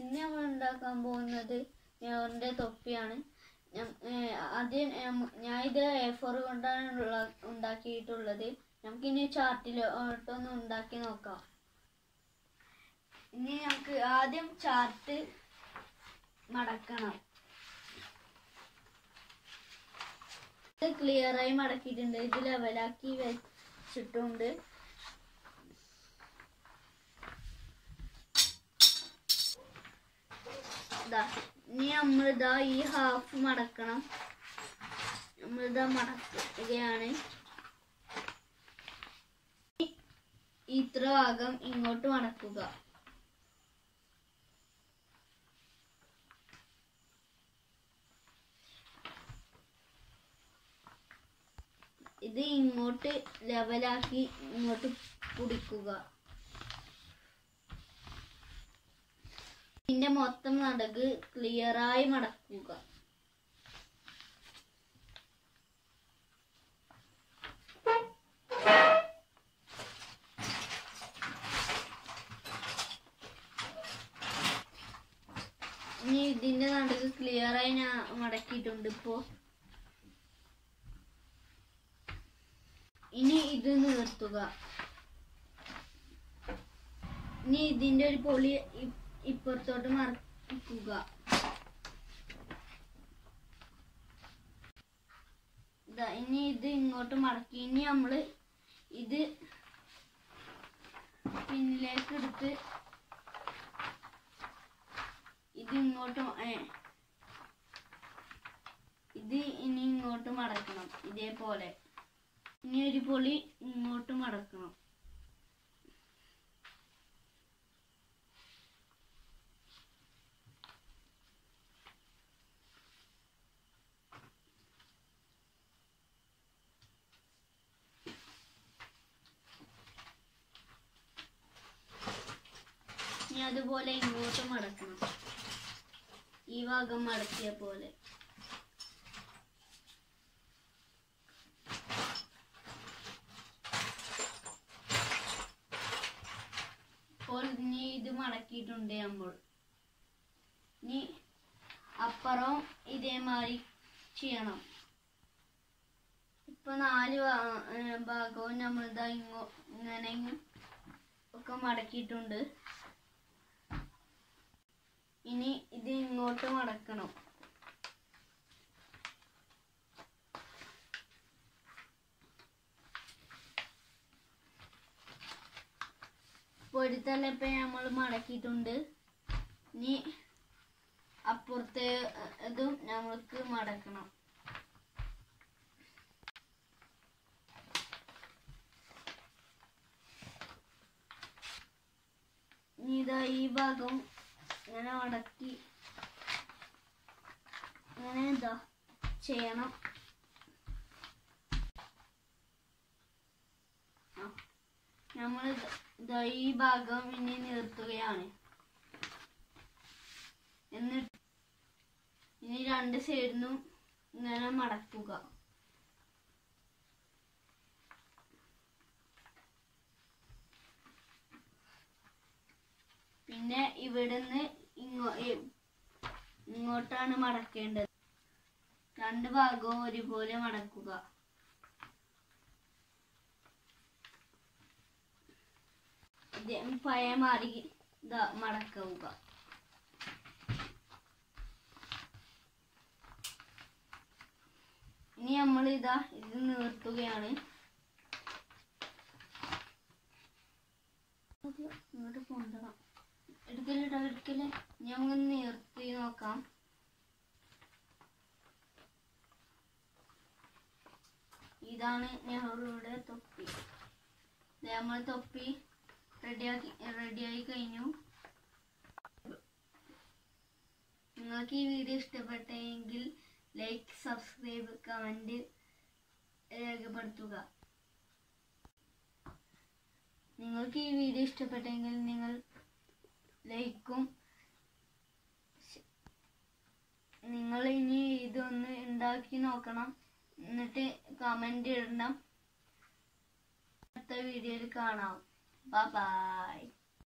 ഇന്ന് നമ്മൾ ഉണ്ടാക്കാൻ പോകുന്നത് നെഹറിന്റെ തൊപ്പിയാണ് ഞം- ഏ, ആദ്യം ഞം- ഞാൻ ഇത് എ ഫോർ കൊണ്ടാണ് ഉള്ള- ഉണ്ടാക്കിയിട്ടുള്ളത് നമുക്കിനി ചാർട്ടിലോട്ടൊന്ന് ഉണ്ടാക്കി നോക്കാം ഇനി നമുക്ക് ആദ്യം ചാർട്ട് മടക്കണം ഇത് ക്ലിയറായി മടക്കിയിട്ടുണ്ട് ഇത് ലെവലാക്കി വെച്ചിട്ടുണ്ട് ഇതാ ഇനി നമ്മളിതാ ഈ ഹാഫ് മടക്കണം നമ്മളിതാ മടക്കുകയാണ് ഇത്ര ഭാഗം ഇങ്ങോട്ട് മടക്കുക ഇത് ഇങ്ങോട്ട് ലെവലാക്കി ഇങ്ങോട്ട് പിടിക്കുക ഇതിന്റെ മൊത്തം നടക്ക് ക്ലിയറായി മടക്കുക ഇനി ഇതിന്റെ നടുക്ക് ക്ലിയറായി ഞാൻ മടക്കിയിട്ടുണ്ട് ഇപ്പോ ഇനി ഇത് നിർത്തുക ഇനി ഇതിന്റെ ഒരു പൊളി ഇ- ഇപ്പുറത്തോട്ട് മറക്കുക ഇതാ ഇനി ഇത് ഇങ്ങോട്ട് മടക്കി ഇനി നമ്മള് ഇത് പിന്നിലേക്ക് എടുത്ത് ഇത് ഇങ്ങോട്ട് മ- ഏ, ഇത് ഇനി ഇങ്ങോട്ട് മടക്കണം ഇതേപോലെ ഇനി ഒരു പൊളി ഇങ്ങോട്ട് മടക്കണം ഇനി അതുപോലെ ഇങ്ങോട്ട് മടക്കണം ഈ ഭാഗം മടക്കിയ പോലെ ഇപ്പോൾ ഇനി ഇത് മടക്കിയിട്ടുണ്ട് നമ്മൾ ഇനി അപ്പുറം ഇതേമാതിരി ചെയ്യണം ഇപ്പൊ നാല് ഭാ- ഏ, ഭാഗവും നമ്മൾ ഇതാ ഇങ്ങോ ഇങ്ങനെ ഇങ്ങ- ഒക്കെ മടക്കിയിട്ടുണ്ട് ഇനി ഇത് ഇങ്ങോട്ട് മടക്കണം പൊരുത്തല്ല ഇപ്പൊ നമ്മൾ മടക്കിയിട്ടുണ്ട് ഇനി അപ്പുറത്തെ ഇതും നമ്മൾക്ക് മടക്കണം ഇനി ഇതാ ഈ ഭാഗം ഇങ്ങനെ മടക്കി ഇങ്ങനെ എന്താ ചെയ്യണം ആ. നമ്മൾ ഇതാ ഈ ഭാഗം ഇനി നിർത്തുകയാണ് എന്നിട്ട് ഇനി രണ്ട് സൈഡിൽ നിന്നും ഇങ്ങനെ മടക്കുക പിന്നെ ഇവിടുന്ന് ഇങ്ങോ ഇ- ഇങ്ങോട്ടാണ് മടക്കേണ്ടത് രണ്ട് ഭാഗവും ഒരുപോലെ മടക്കുക ഇത് പഴയ മാറി ഇതാ മടക്കുക ഇനി നമ്മൾ ഇതാ ഇത് നിർത്തുകയാണ് ഇങ്ങോട്ട് കൊണ്ടുവരണം എടുക്കല്ലേട്ടോ എടുക്കല്ലേ ഇനി നമുക്ക് നിർത്തി നോക്കാം ഇതാണ് നെഹ്റുയുടെ തൊപ്പി ദേ നമ്മൾ തൊപ്പി റെഡിയാക്കി റെഡിയായി കഴിഞ്ഞു നിങ്ങൾക്ക് ഈ വീഡിയോ ഇഷ്ടപ്പെട്ടെങ്കിൽ ലൈക്ക് സബ്സ്ക്രൈബ് കമൻറ്റ് രേഖപ്പെടുത്തുക നിങ്ങൾക്ക് ഈ വീഡിയോ ഇഷ്ടപ്പെട്ടെങ്കിൽ നിങ്ങൾ ലൈക്കും ശ- നിങ്ങൾ ഇനി ഇതൊന്ന് ഉണ്ടാക്കി നോക്കണം എന്നിട്ട് കമന്റ് ഇടണം അടുത്ത വീഡിയോയിൽ കാണാം ബൈ